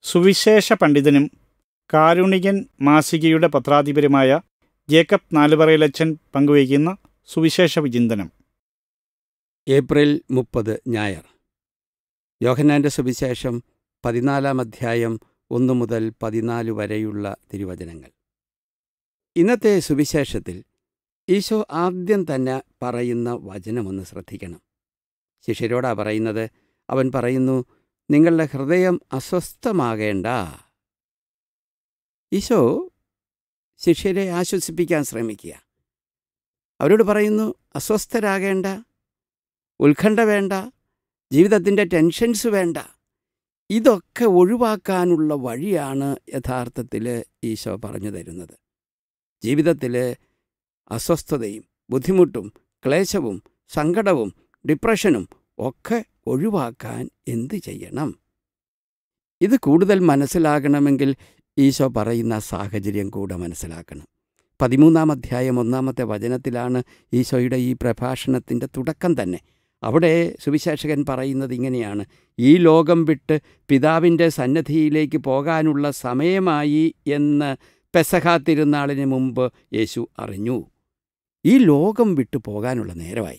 സുവിശേഷ പണ്ഡിതനും കാരുണികൻ മാസികയുടെ പത്രാധിപരുമായ ജേക്കബ് നാലുപറയിലച്ചൻ പങ്കുവയ്ക്കുന്ന സുവിശേഷ വിചിന്തനം ഏപ്രിൽ മുപ്പത് ഞായർ യോഹന്നാന്റെ സുവിശേഷം പതിനാലാം അധ്യായം ഒന്നു മുതൽ പതിനാല് വരെയുള്ള തിരുവചനങ്ങൾ ഇന്നത്തെ സുവിശേഷത്തിൽ ഈശോ ആദ്യം തന്നെ പറയുന്ന വചനമൊന്ന് ശ്രദ്ധിക്കണം ശിഷ്യരോടാ പറയുന്നത് അവൻ പറയുന്നു നിങ്ങളുടെ ഹൃദയം അസ്വസ്ഥമാകേണ്ട ഈശോ ശിഷ്യരെ ആശ്വസിപ്പിക്കാൻ ശ്രമിക്കുക അവരോട് പറയുന്നു അസ്വസ്ഥരാകേണ്ട ഉത്കണ്ഠ വേണ്ട ജീവിതത്തിൻ്റെ ടെൻഷൻസ് വേണ്ട ഇതൊക്കെ ഒഴിവാക്കാനുള്ള വഴിയാണ് യഥാർത്ഥത്തിൽ ഈശോ പറഞ്ഞു തരുന്നത് ജീവിതത്തിൽ അസ്വസ്ഥതയും ബുദ്ധിമുട്ടും ക്ലേശവും സങ്കടവും ഡിപ്രഷനും ഒക്കെ ഒഴിവാക്കാൻ എന്ത് ചെയ്യണം ഇത് കൂടുതൽ മനസ്സിലാകണമെങ്കിൽ ഈശോ പറയുന്ന സാഹചര്യം കൂടെ മനസ്സിലാക്കണം പതിമൂന്നാം അധ്യായം ഒന്നാമത്തെ വചനത്തിലാണ് ഈശോയുടെ ഈ പ്രഭാഷണത്തിൻ്റെ തുടക്കം തന്നെ അവിടെ സുവിശേഷകൻ പറയുന്നത് ഇങ്ങനെയാണ് ഈ ലോകം വിട്ട് പിതാവിൻ്റെ സന്നദ്ധിയിലേക്ക് പോകാനുള്ള സമയമായി എന്ന് പെസഹ തിരുനാളിന് മുമ്പ് യേശു അറിഞ്ഞു ഈ ലോകം വിട്ടു പോകാനുള്ള നേരമായി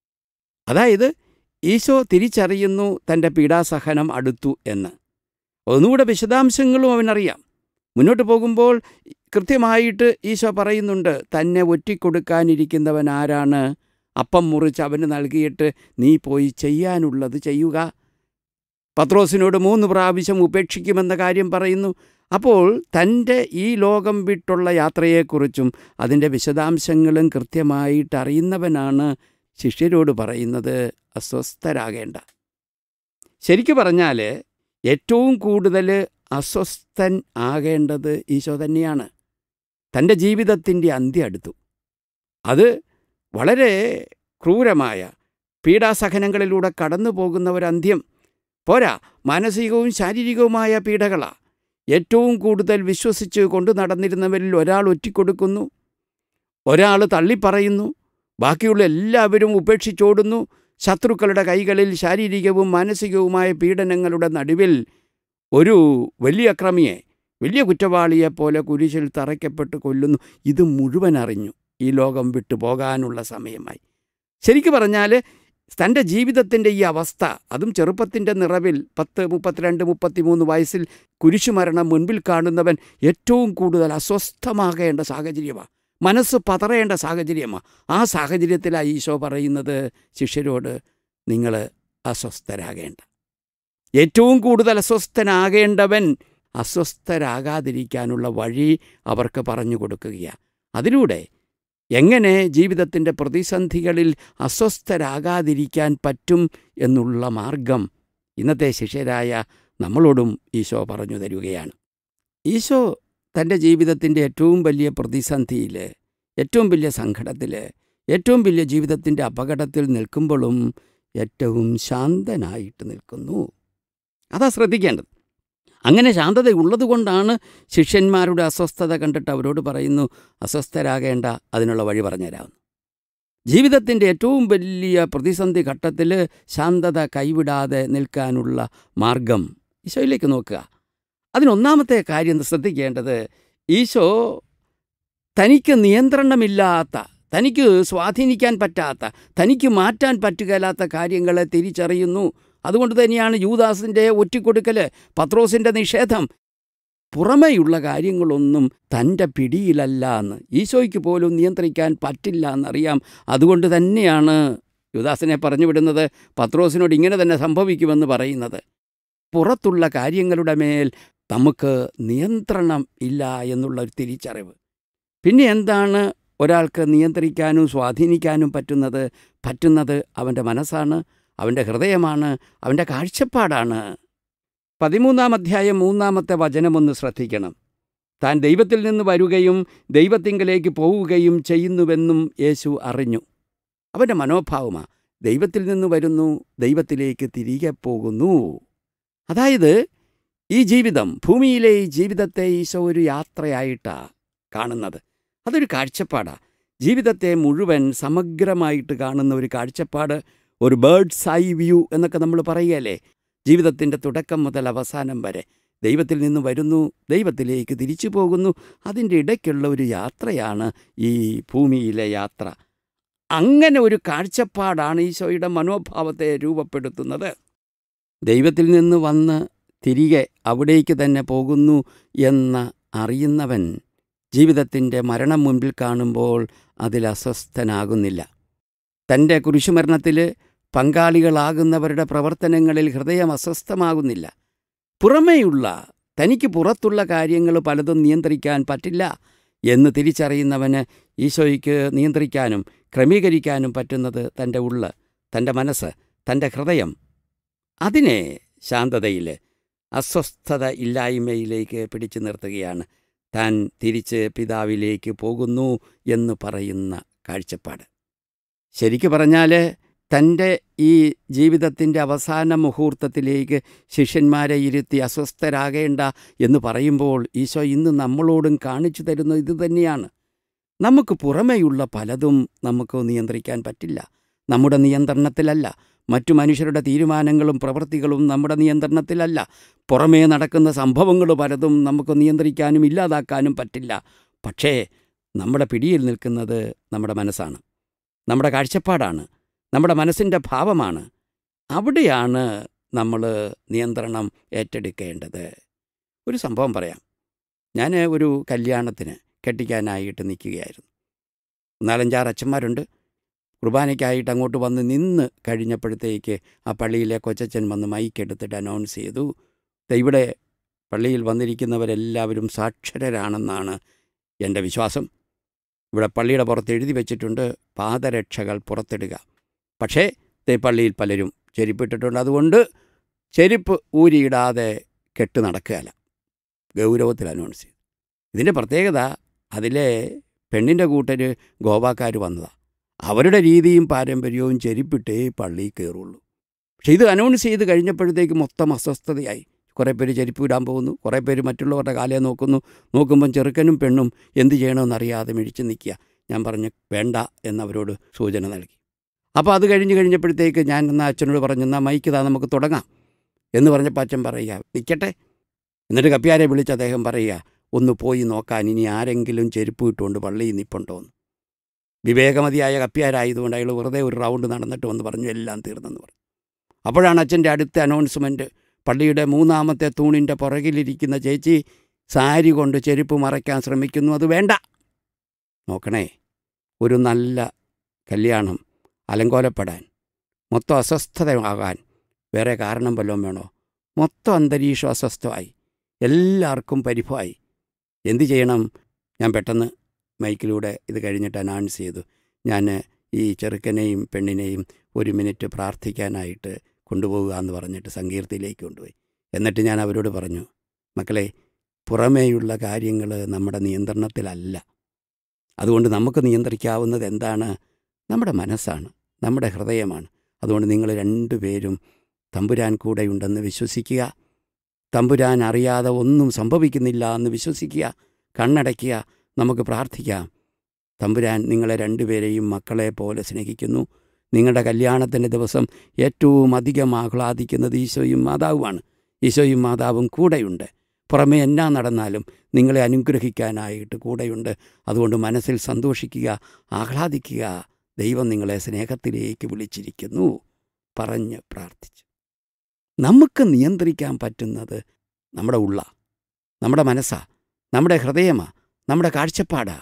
അതായത് ഈശോ തിരിച്ചറിയുന്നു തൻ്റെ പീഡാസഹനം അടുത്തു എന്ന് ഒന്നുകൂടെ വിശദാംശങ്ങളും അവനറിയാം മുന്നോട്ട് പോകുമ്പോൾ കൃത്യമായിട്ട് ഈശോ പറയുന്നുണ്ട് തന്നെ ഒറ്റിക്കൊടുക്കാനിരിക്കുന്നവൻ ആരാണ് അപ്പം മുറിച്ച് അവന് നൽകിയിട്ട് നീ പോയി ചെയ്യാനുള്ളത് ചെയ്യുക പത്രോസിനോട് മൂന്ന് പ്രാവശ്യം ഉപേക്ഷിക്കുമെന്ന കാര്യം പറയുന്നു അപ്പോൾ തൻ്റെ ഈ ലോകം വിട്ടുള്ള യാത്രയെക്കുറിച്ചും അതിൻ്റെ വിശദാംശങ്ങളും കൃത്യമായിട്ട് അറിയുന്നവനാണ് ശിഷ്യരോട് പറയുന്നത് അസ്വസ്ഥരാകേണ്ട ശരിക്കു പറഞ്ഞാൽ ഏറ്റവും കൂടുതൽ അസ്വസ്ഥൻ ആകേണ്ടത് ഈശോ തന്നെയാണ് തൻ്റെ ജീവിതത്തിൻ്റെ അന്ത്യം അടുത്തു അത് വളരെ ക്രൂരമായ പീഡാസഹനങ്ങളിലൂടെ കടന്നു പോകുന്ന ഒരന്ത്യം പോരാ മാനസികവും ശാരീരികവുമായ പീഡകളാ ഏറ്റവും കൂടുതൽ വിശ്വസിച്ച് കൊണ്ടു നടന്നിരുന്നവരിൽ ഒരാൾ ഒറ്റിക്കൊടുക്കുന്നു ഒരാൾ തള്ളിപ്പറയുന്നു ബാക്കിയുള്ള എല്ലാവരും ഉപേക്ഷിച്ചോടുന്നു ശത്രുക്കളുടെ കൈകളിൽ ശാരീരികവും മാനസികവുമായ പീഡനങ്ങളുടെ നടുവിൽ ഒരു വലിയ അക്രമിയെ വലിയ കുറ്റവാളിയെപ്പോലെ കുരിശിൽ തറയ്ക്കപ്പെട്ട് കൊല്ലുന്നു ഇത് മുഴുവൻ അറിഞ്ഞു ഈ ലോകം വിട്ടു പോകാനുള്ള സമയമായി ശരിക്കു പറഞ്ഞാൽ തൻ്റെ ജീവിതത്തിൻ്റെ ഈ അവസ്ഥ അതും ചെറുപ്പത്തിൻ്റെ നിറവിൽ പത്ത് മുപ്പത്തിരണ്ട് മുപ്പത്തിമൂന്ന് വയസ്സിൽ കുരിശുമരണം മുൻപിൽ കാണുന്നവൻ ഏറ്റവും കൂടുതൽ അസ്വസ്ഥമാകേണ്ട സാഹചര്യമാണ് മനസ്സ് പതറേണ്ട സാഹചര്യമാണ് ആ സാഹചര്യത്തിലാണ് ഈശോ പറയുന്നത് ശിഷ്യരോട് നിങ്ങൾ അസ്വസ്ഥരാകേണ്ട ഏറ്റവും കൂടുതൽ അസ്വസ്ഥനാകേണ്ടവൻ അസ്വസ്ഥരാകാതിരിക്കാനുള്ള വഴി അവർക്ക് പറഞ്ഞു കൊടുക്കുകയാണ് അതിലൂടെ എങ്ങനെ ജീവിതത്തിൻ്റെ പ്രതിസന്ധികളിൽ അസ്വസ്ഥരാകാതിരിക്കാൻ പറ്റും എന്നുള്ള മാർഗം ഇന്നത്തെ ശിഷ്യരായ നമ്മളോടും ഈശോ പറഞ്ഞു തരികയാണ് ഈശോ തൻ്റെ ജീവിതത്തിൻ്റെ ഏറ്റവും വലിയ പ്രതിസന്ധിയിൽ ഏറ്റവും വലിയ സങ്കടത്തിൽ ഏറ്റവും വലിയ ജീവിതത്തിൻ്റെ അപകടത്തിൽ നിൽക്കുമ്പോഴും ഏറ്റവും ശാന്തനായിട്ട് നിൽക്കുന്നു അതാ ശ്രദ്ധിക്കേണ്ടത് അങ്ങനെ ശാന്തത ഉള്ളതുകൊണ്ടാണ് ശിഷ്യന്മാരുടെ അസ്വസ്ഥത കണ്ടിട്ട് അവരോട് പറയുന്നു അസ്വസ്ഥരാകേണ്ട അതിനുള്ള വഴി പറഞ്ഞുതരാമെന്ന് ജീവിതത്തിൻ്റെ ഏറ്റവും വലിയ പ്രതിസന്ധി ഘട്ടത്തിൽ ശാന്തത കൈവിടാതെ നിൽക്കാനുള്ള മാർഗം ഈശോയിലേക്ക് നോക്കുക അതിനൊന്നാമത്തെ കാര്യം ശ്രദ്ധിക്കേണ്ടത് ഈശോ തനിക്ക് നിയന്ത്രണമില്ലാത്ത തനിക്ക് സ്വാധീനിക്കാൻ പറ്റാത്ത തനിക്ക് മാറ്റാൻ പറ്റുകയില്ലാത്ത കാര്യങ്ങളെ തിരിച്ചറിയുന്നു അതുകൊണ്ട് തന്നെയാണ് യൂദാസിൻ്റെ ഒറ്റിക്കൊടുക്കൽ പത്രോസിൻ്റെ നിഷേധം പുറമേയുള്ള കാര്യങ്ങളൊന്നും തൻ്റെ പിടിയിലല്ല എന്ന് ഈശോയ്ക്ക് പോലും നിയന്ത്രിക്കാൻ പറ്റില്ല എന്നറിയാം അതുകൊണ്ട് തന്നെയാണ് യുദാസിനെ പറഞ്ഞു വിടുന്നത് പത്രോസിനോട് ഇങ്ങനെ തന്നെ സംഭവിക്കുമെന്ന് പറയുന്നത് പുറത്തുള്ള കാര്യങ്ങളുടെ മേൽ നമുക്ക് നിയന്ത്രണം ഇല്ല എന്നുള്ള ഒരു തിരിച്ചറിവ് പിന്നെ എന്താണ് ഒരാൾക്ക് നിയന്ത്രിക്കാനും സ്വാധീനിക്കാനും പറ്റുന്നത് പറ്റുന്നത് അവൻ്റെ മനസ്സാണ് അവൻ്റെ ഹൃദയമാണ് അവൻ്റെ കാഴ്ചപ്പാടാണ് പതിമൂന്നാം അധ്യായം മൂന്നാമത്തെ വചനമൊന്ന് ശ്രദ്ധിക്കണം താൻ ദൈവത്തിൽ നിന്ന് വരികയും ദൈവത്തിങ്കലേക്ക് പോവുകയും ചെയ്യുന്നുവെന്നും യേശു അറിഞ്ഞു അവൻ്റെ മനോഭാവമാ ദൈവത്തിൽ നിന്ന് വരുന്നു ദൈവത്തിലേക്ക് തിരികെ പോകുന്നു അതായത് ഈ ജീവിതം ഭൂമിയിലെ ഈ ജീവിതത്തെ ഈശോ ഒരു യാത്രയായിട്ടാണ് കാണുന്നത് അതൊരു കാഴ്ചപ്പാടാണ് ജീവിതത്തെ മുഴുവൻ സമഗ്രമായിട്ട് കാണുന്ന ഒരു കാഴ്ചപ്പാട് ഒരു ബേർഡ്സ് ഐ വ്യൂ എന്നൊക്കെ നമ്മൾ പറയുകയല്ലേ ജീവിതത്തിൻ്റെ തുടക്കം മുതൽ അവസാനം വരെ ദൈവത്തിൽ നിന്ന് വരുന്നു ദൈവത്തിലേക്ക് തിരിച്ചു പോകുന്നു അതിൻ്റെ ഇടയ്ക്കുള്ള ഒരു യാത്രയാണ് ഈ ഭൂമിയിലെ യാത്ര അങ്ങനെ ഒരു കാഴ്ചപ്പാടാണ് ഈശോയുടെ മനോഭാവത്തെ രൂപപ്പെടുത്തുന്നത് ദൈവത്തിൽ നിന്ന് വന്ന് തിരികെ അവിടേക്ക് തന്നെ പോകുന്നു എന്ന് അറിയുന്നവൻ ജീവിതത്തിൻ്റെ മരണം മുൻപിൽ കാണുമ്പോൾ അതിൽ അസ്വസ്ഥനാകുന്നില്ല തൻ്റെ കുരിശുമരണത്തിൽ പങ്കാളികളാകുന്നവരുടെ പ്രവർത്തനങ്ങളിൽ ഹൃദയം അസ്വസ്ഥമാകുന്നില്ല പുറമേയുള്ള തനിക്ക് പുറത്തുള്ള കാര്യങ്ങൾ പലതും നിയന്ത്രിക്കാൻ പറ്റില്ല എന്ന് തിരിച്ചറിയുന്നവന് ഈശോയ്ക്ക് നിയന്ത്രിക്കാനും ക്രമീകരിക്കാനും പറ്റുന്നത് തൻ്റെ ഉള്ള് തൻ്റെ മനസ്സ് തൻ്റെ ഹൃദയം അതിനെ ശാന്തതയിൽ അസ്വസ്ഥത ഇല്ലായ്മയിലേക്ക് പിടിച്ചു നിർത്തുകയാണ് താൻ തിരിച്ച് പിതാവിലേക്ക് പോകുന്നു എന്ന് പറയുന്ന കാഴ്ചപ്പാട് ശരിക്കു പറഞ്ഞാൽ തൻ്റെ ഈ ജീവിതത്തിൻ്റെ അവസാന മുഹൂർത്തത്തിലേക്ക് ശിഷ്യന്മാരെ ഇരുത്തി അസ്വസ്ഥരാകേണ്ട എന്ന് പറയുമ്പോൾ ഈശോ ഇന്ന് നമ്മളോടും കാണിച്ചു തരുന്നത് ഇത് തന്നെയാണ് നമുക്ക് പുറമേയുള്ള പലതും നമുക്ക് നിയന്ത്രിക്കാൻ പറ്റില്ല നമ്മുടെ നിയന്ത്രണത്തിലല്ല മറ്റു മനുഷ്യരുടെ തീരുമാനങ്ങളും പ്രവൃത്തികളും നമ്മുടെ നിയന്ത്രണത്തിലല്ല പുറമേ നടക്കുന്ന സംഭവങ്ങൾ പലതും നമുക്ക് നിയന്ത്രിക്കാനും ഇല്ലാതാക്കാനും പറ്റില്ല പക്ഷേ നമ്മുടെ പിടിയിൽ നിൽക്കുന്നത് നമ്മുടെ മനസ്സാണ് നമ്മുടെ കാഴ്ചപ്പാടാണ് നമ്മുടെ മനസ്സിൻ്റെ ഭാവമാണ് അവിടെയാണ് നമ്മൾ നിയന്ത്രണം ഏറ്റെടുക്കേണ്ടത് ഒരു സംഭവം പറയാം ഞാൻ ഒരു കല്യാണത്തിന് കെട്ടിക്കാനായിട്ട് നിൽക്കുകയായിരുന്നു നാലഞ്ചാറ് അച്ഛന്മാരുണ്ട് കുർബാനയ്ക്കായിട്ട് അങ്ങോട്ട് വന്ന് നിന്ന് കഴിഞ്ഞപ്പോഴത്തേക്ക് ആ പള്ളിയിലെ കൊച്ചച്ഛൻ വന്ന് മൈക്കെടുത്തിട്ട് അനൗൺസ് ചെയ്തു "ദേ ഇവിടെ പള്ളിയിൽ വന്നിരിക്കുന്നവരെല്ലാവരും സാക്ഷരരാണെന്നാണ് എൻ്റെ വിശ്വാസം ഇവിടെ പള്ളിയുടെ പുറത്ത് എഴുതി വെച്ചിട്ടുണ്ട് പാദരക്ഷകൾ പുറത്തിടുക പക്ഷേ ദേ പള്ളിയിൽ പലരും ചെരുപ്പിട്ടിട്ടുണ്ട് അതുകൊണ്ട് ചെരുപ്പ് ഊരിയിടാതെ കെട്ട് നടക്കുകയല്ല ഗൗരവത്തിൽ അനൗൺസ് ചെയ്തു ഇതിൻ്റെ പ്രത്യേകത അതിലെ പെണ്ണിൻ്റെ കൂട്ടർ ഗോവാക്കാർ വന്നതാണ് അവരുടെ രീതിയും പാരമ്പര്യവും ചെരുപ്പിട്ടേ പള്ളിയിൽ കയറുള്ളൂ പക്ഷേ ഇത് അനൗൺസ് ചെയ്ത് കഴിഞ്ഞപ്പോഴത്തേക്ക് മൊത്തം അസ്വസ്ഥതയായി കുറേ പേര് ചെരുപ്പ് ഇടാൻ പോകുന്നു കുറേ പേര് മറ്റുള്ളവരുടെ കാലയെ നോക്കുന്നു നോക്കുമ്പം ചെറുക്കനും പെണ്ണും എന്ത് ചെയ്യണമെന്നറിയാതെ മിഴിച്ച് നിൽക്കുക ഞാൻ പറഞ്ഞു വേണ്ട എന്നവരോട് സൂചന നൽകി അപ്പോൾ അത് കഴിഞ്ഞ് കഴിഞ്ഞപ്പോഴത്തേക്ക് ഞാൻ എന്നാൽ അച്ഛനോട് പറഞ്ഞു എന്നാൽ മൈക്ക് താ നമുക്ക് തുടങ്ങാം എന്ന് പറഞ്ഞപ്പോൾ അച്ഛൻ പറയുക നിൽക്കട്ടെ എന്നിട്ട് കപ്പ്യാരെ വിളിച്ച് അദ്ദേഹം പറയുക ഒന്ന് പോയി നോക്കാൻ ഇനി ആരെങ്കിലും ചെരുപ്പ് ഇട്ടുകൊണ്ട് പള്ളിയിൽ നിൽപ്പുണ്ടോ എന്ന് വിവേകമതിയായ കപ്പ്യാരായതുകൊണ്ട് അയാൾ വെറുതെ ഒരു റൗണ്ട് നടന്നിട്ട് വന്ന് പറഞ്ഞു എല്ലാം തീർന്നെന്ന് പറഞ്ഞു അപ്പോഴാണ് അച്ഛൻ്റെ അടുത്ത അനൗൺസ്മെൻറ്റ് പള്ളിയുടെ മൂന്നാമത്തെ തൂണിൻ്റെ പുറകിലിരിക്കുന്ന ചേച്ചി സാരി കൊണ്ട് ചെരുപ്പ് മറയ്ക്കാൻ ശ്രമിക്കുന്നു അത് വേണ്ട നോക്കണേ ഒരു നല്ല കല്യാണം അലങ്കോലപ്പെടാൻ മൊത്തം അസ്വസ്ഥതയാകാൻ വേറെ കാരണം വല്ലതും വേണോ മൊത്തം അന്തരീക്ഷം അസ്വസ്ഥമായി എല്ലാവർക്കും പരിഭവമായി എന്തു ചെയ്യണം ഞാൻ പെട്ടെന്ന് മൈക്കിലൂടെ ഇത് കഴിഞ്ഞിട്ട് അനൗൺസ് ചെയ്തു ഞാൻ ഈ ചെറുക്കനെയും പെണ്ണിനെയും ഒരു മിനിറ്റ് പ്രാർത്ഥിക്കാനായിട്ട് കൊണ്ടുപോകുക എന്ന് പറഞ്ഞിട്ട് സങ്കീർത്തിയിലേക്ക് കൊണ്ടുപോയി എന്നിട്ട് ഞാൻ അവരോട് പറഞ്ഞു മക്കളെ പുറമേയുള്ള കാര്യങ്ങൾ നമ്മുടെ നിയന്ത്രണത്തിലല്ല അതുകൊണ്ട് നമുക്ക് നിയന്ത്രിക്കാവുന്നത് എന്താണ് നമ്മുടെ മനസ്സാണ് നമ്മുടെ ഹൃദയമാണ് അതുകൊണ്ട് നിങ്ങൾ രണ്ടുപേരും തമ്പുരാൻ കൂടെയുണ്ടെന്ന് വിശ്വസിക്കുക തമ്പുരാൻ അറിയാതെ ഒന്നും സംഭവിക്കുന്നില്ല എന്ന് വിശ്വസിക്കുക കണ്ണടയ്ക്കുക നമുക്ക് പ്രാർത്ഥിക്കാം തമ്പുരാൻ നിങ്ങളെ രണ്ടുപേരെയും മക്കളെ പോലെ സ്നേഹിക്കുന്നു നിങ്ങളുടെ കല്യാണത്തിൻ്റെ ദിവസം ഏറ്റവും അധികം ആഹ്ലാദിക്കുന്നത് ഈശോയും മാതാവുമാണ് ഈശോയും മാതാവും കൂടെയുണ്ട് പുറമേ എന്നാ നടന്നാലും നിങ്ങളെ അനുഗ്രഹിക്കാനായിട്ട് കൂടെയുണ്ട് അതുകൊണ്ട് മനസ്സിൽ സന്തോഷിക്കുക ആഹ്ലാദിക്കുക ദൈവം നിങ്ങളെ സ്നേഹത്തിലേക്ക് വിളിച്ചിരിക്കുന്നു പറഞ്ഞ് പ്രാർത്ഥിച്ചു നമുക്ക് നിയന്ത്രിക്കാൻ പറ്റുന്നത് നമ്മുടെ ഉള്ള നമ്മുടെ മനസ്സാ നമ്മുടെ ഹൃദയമാ നമ്മുടെ കാഴ്ചപ്പാടാ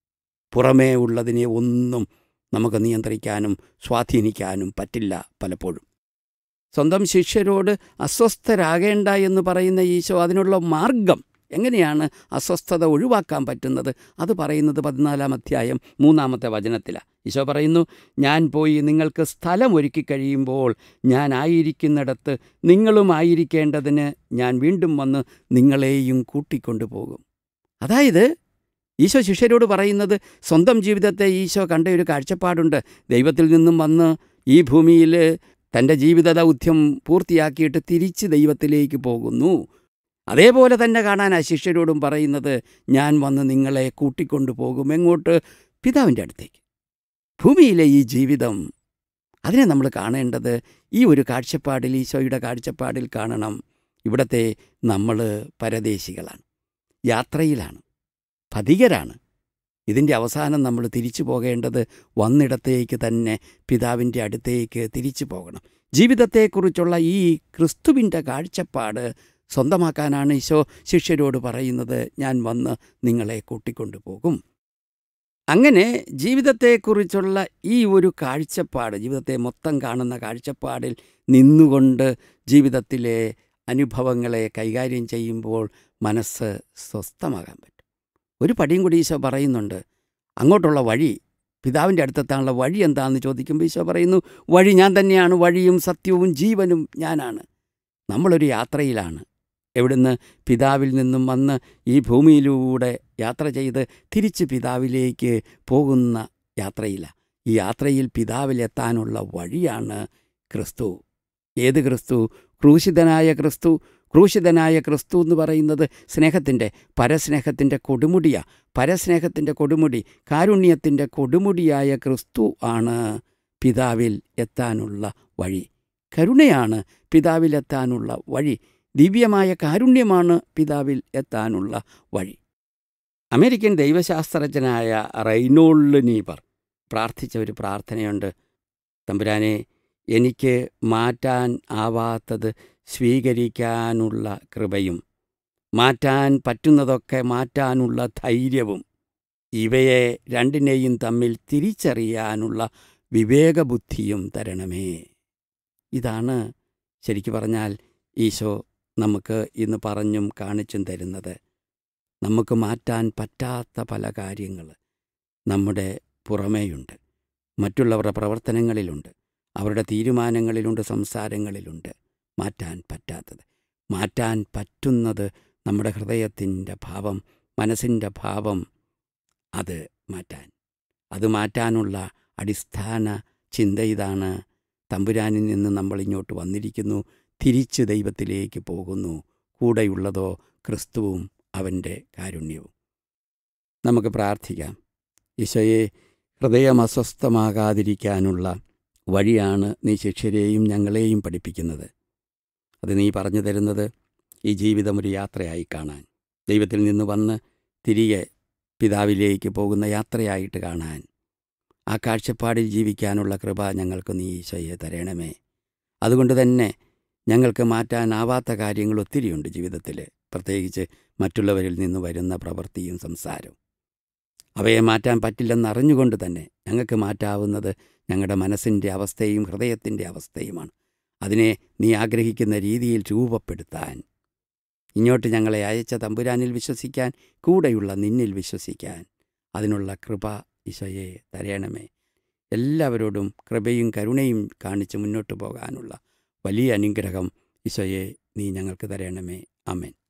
പുറമേ ഉള്ളതിനെ ഒന്നും നമുക്ക് നിയന്ത്രിക്കാനും സ്വാധീനിക്കാനും പറ്റില്ല പലപ്പോഴും സ്വന്തം ശിഷ്യരോട് അസ്വസ്ഥരാകേണ്ട എന്ന് പറയുന്ന ഈശോ അതിനുള്ള മാർഗം എങ്ങനെയാണ് അസ്വസ്ഥത ഒഴിവാക്കാൻ പറ്റുന്നത് അത് പറയുന്നത് പതിനാലാം അധ്യായം മൂന്നാമത്തെ വചനത്തിലാണ് ഈശോ പറയുന്നു ഞാൻ പോയി നിങ്ങൾക്ക് സ്ഥലം ഒരുക്കി കഴിയുമ്പോൾ ഞാൻ ആയിരിക്കുന്നിടത്ത് നിങ്ങളും ആയിരിക്കേണ്ടതിന് ഞാൻ വീണ്ടും വന്ന് നിങ്ങളെയും കൂട്ടിക്കൊണ്ടുപോകും അതായത് ഈശോ ശിഷ്യരോട് പറയുന്നത് സ്വന്തം ജീവിതത്തെ ഈശോ കണ്ട ഒരു കാഴ്ചപ്പാടുണ്ട് ദൈവത്തിൽ നിന്നും വന്ന് ഈ ഭൂമിയിൽ തൻ്റെ ജീവിത ദൗത്യം പൂർത്തിയാക്കിയിട്ട് തിരിച്ച് ദൈവത്തിലേക്ക് പോകുന്നു അതേപോലെ തന്നെ കാണാൻ ആ ശിഷ്യരോടും പറയുന്നത് ഞാൻ വന്ന് നിങ്ങളെ കൂട്ടിക്കൊണ്ടു പോകും എങ്ങോട്ട് പിതാവിൻ്റെ അടുത്തേക്ക് ഭൂമിയിലെ ഈ ജീവിതം അതിനെ നമ്മൾ കാണേണ്ടത് ഈ ഒരു കാഴ്ചപ്പാടിൽ ഈശോയുടെ കാഴ്ചപ്പാടിൽ കാണണം ഇവിടത്തെ നമ്മൾ പരദേശികളാണ് യാത്രയിലാണ് പതികരാണ് ഇതിൻ്റെ അവസാനം നമ്മൾ തിരിച്ചു പോകേണ്ടത് വന്നിടത്തേക്ക് തന്നെ പിതാവിൻ്റെ അടുത്തേക്ക് തിരിച്ചു പോകണം ജീവിതത്തെക്കുറിച്ചുള്ള ഈ ക്രിസ്തുവിൻ്റെ കാഴ്ചപ്പാട് സ്വന്തമാക്കാനാണ് ഈശോ ശിഷ്യരോട് പറയുന്നത് ഞാൻ വന്ന് നിങ്ങളെ കൂട്ടിക്കൊണ്ടു പോകും അങ്ങനെ ജീവിതത്തെക്കുറിച്ചുള്ള ഈ ഒരു കാഴ്ചപ്പാട് ജീവിതത്തെ മൊത്തം കാണുന്ന കാഴ്ചപ്പാടിൽ നിന്നുകൊണ്ട് ജീവിതത്തിലെ അനുഭവങ്ങളെ കൈകാര്യം ചെയ്യുമ്പോൾ മനസ്സ് സ്വസ്ഥമാകാൻ പറ്റും ഒരു പടിയും കൂടി ഈശോ പറയുന്നുണ്ട് അങ്ങോട്ടുള്ള വഴി പിതാവിൻ്റെ അടുത്തെത്താനുള്ള വഴി എന്താണെന്ന് ചോദിക്കുമ്പോൾ ഈശോ പറയുന്നു വഴി ഞാൻ തന്നെയാണ് വഴിയും സത്യവും ജീവനും ഞാനാണ് നമ്മളൊരു യാത്രയിലാണ് എവിടുന്ന് പിതാവിൽ നിന്നും വന്ന് ഈ ഭൂമിയിലൂടെ യാത്ര ചെയ്ത് തിരിച്ച് പിതാവിലേക്ക് പോകുന്ന യാത്രയില്ല ഈ യാത്രയിൽ പിതാവിലെത്താനുള്ള വഴിയാണ് ക്രിസ്തു ഏത് ക്രിസ്തു ക്രൂശിതനായ ക്രിസ്തു ക്രൂശിതനായ ക്രിസ്തു എന്ന് പറയുന്നത് സ്നേഹത്തിൻ്റെ പരസ്നേഹത്തിൻ്റെ കൊടുമുടിയ പരസ്നേഹത്തിൻ്റെ കൊടുമുടി കാരുണ്യത്തിൻ്റെ കൊടുമുടിയായ ക്രിസ്തു ആണ് പിതാവിൽ എത്താനുള്ള വഴി കരുണയാണ് പിതാവിലെത്താനുള്ള വഴി ദിവ്യമായ കാരുണ്യമാണ് പിതാവിൽ എത്താനുള്ള വഴി അമേരിക്കൻ ദൈവശാസ്ത്രജ്ഞനായ റൈനോൾഡ് നീബർ പ്രാർത്ഥിച്ച ഒരു പ്രാർത്ഥനയുണ്ട് തമ്പുരാനെ എനിക്ക് മാറ്റാൻ ആവാത്തത് സ്വീകരിക്കാനുള്ള കൃപയും മാറ്റാൻ പറ്റുന്നതൊക്കെ മാറ്റാനുള്ള ധൈര്യവും ഇവയെ രണ്ടിനെയും തമ്മിൽ തിരിച്ചറിയാനുള്ള വിവേകബുദ്ധിയും തരണമേ ഇതാണ് ശരിക്കു പറഞ്ഞാൽ ഈശോ നമുക്ക് ഇന്ന് പറഞ്ഞും കാണിച്ചും തരുന്നത് നമുക്ക് മാറ്റാൻ പറ്റാത്ത പല കാര്യങ്ങൾ നമ്മുടെ പുറമേയുണ്ട് മറ്റുള്ളവരുടെ പ്രവർത്തനങ്ങളിലുണ്ട് അവരുടെ തീരുമാനങ്ങളിലുണ്ട് സംസാരങ്ങളിലുണ്ട് മാറ്റാൻ പറ്റാത്തത് മാറ്റാൻ പറ്റുന്നത് നമ്മുടെ ഹൃദയത്തിൻ്റെ ഭാവം മനസ്സിൻ്റെ ഭാവം അത് മാറ്റാൻ അത് മാറ്റാനുള്ള അടിസ്ഥാന ചിന്ത ഇതാണ് തമ്പുരാനിൽ നിന്ന് നമ്മൾ ഇങ്ങോട്ട് വന്നിരിക്കുന്നു തിരിച്ച് ദൈവത്തിലേക്ക് പോകുന്നു കൂടെയുള്ളതോ ക്രിസ്തുവും അവൻ്റെ കാരുണ്യവും നമുക്ക് പ്രാർത്ഥിക്കാം ഈശോയെ ഹൃദയം അസ്വസ്ഥമാകാതിരിക്കാനുള്ള വഴിയാണ് നീ ശിഷ്യരെയും ഞങ്ങളെയും പഠിപ്പിക്കുന്നത് അത് നീ പറഞ്ഞു തരുന്നത് ഈ ജീവിതം ഒരു യാത്രയായി കാണാൻ ദൈവത്തിൽ നിന്ന് വന്ന് തിരികെ പിതാവിലേക്ക് പോകുന്ന യാത്രയായിട്ട് കാണാൻ ആ കാഴ്ചപ്പാടിൽ ജീവിക്കാനുള്ള കൃപ ഞങ്ങൾക്ക് നീ ഈശോയെ തരണമേ അതുകൊണ്ട് തന്നെ ഞങ്ങൾക്ക് മാറ്റാനാവാത്ത കാര്യങ്ങൾ ഒത്തിരിയുണ്ട് ജീവിതത്തിൽ പ്രത്യേകിച്ച് മറ്റുള്ളവരിൽ നിന്ന് വരുന്ന പ്രവൃത്തിയും സംസാരവും അവയെ മാറ്റാൻ പറ്റില്ലെന്ന് അറിഞ്ഞുകൊണ്ട് തന്നെ ഞങ്ങൾക്ക് മാറ്റാവുന്നത് ഞങ്ങളുടെ മനസ്സിൻ്റെ അവസ്ഥയും ഹൃദയത്തിൻ്റെ അവസ്ഥയുമാണ് അതിനെ നീ ആഗ്രഹിക്കുന്ന രീതിയിൽ രൂപപ്പെടുത്താൻ ഇങ്ങോട്ട് ഞങ്ങളെ അയച്ച തമ്പുരാനിൽ വിശ്വസിക്കാൻ കൂടെയുള്ള നിന്നിൽ വിശ്വസിക്കാൻ അതിനുള്ള കൃപ ഈശോയെ തരയണമേ എല്ലാവരോടും കൃപയും കരുണയും കാണിച്ച് മുന്നോട്ട് പോകാനുള്ള വലിയ അനുഗ്രഹം ഈശോയെ നീ ഞങ്ങൾക്ക് തരണമേ അമേൻ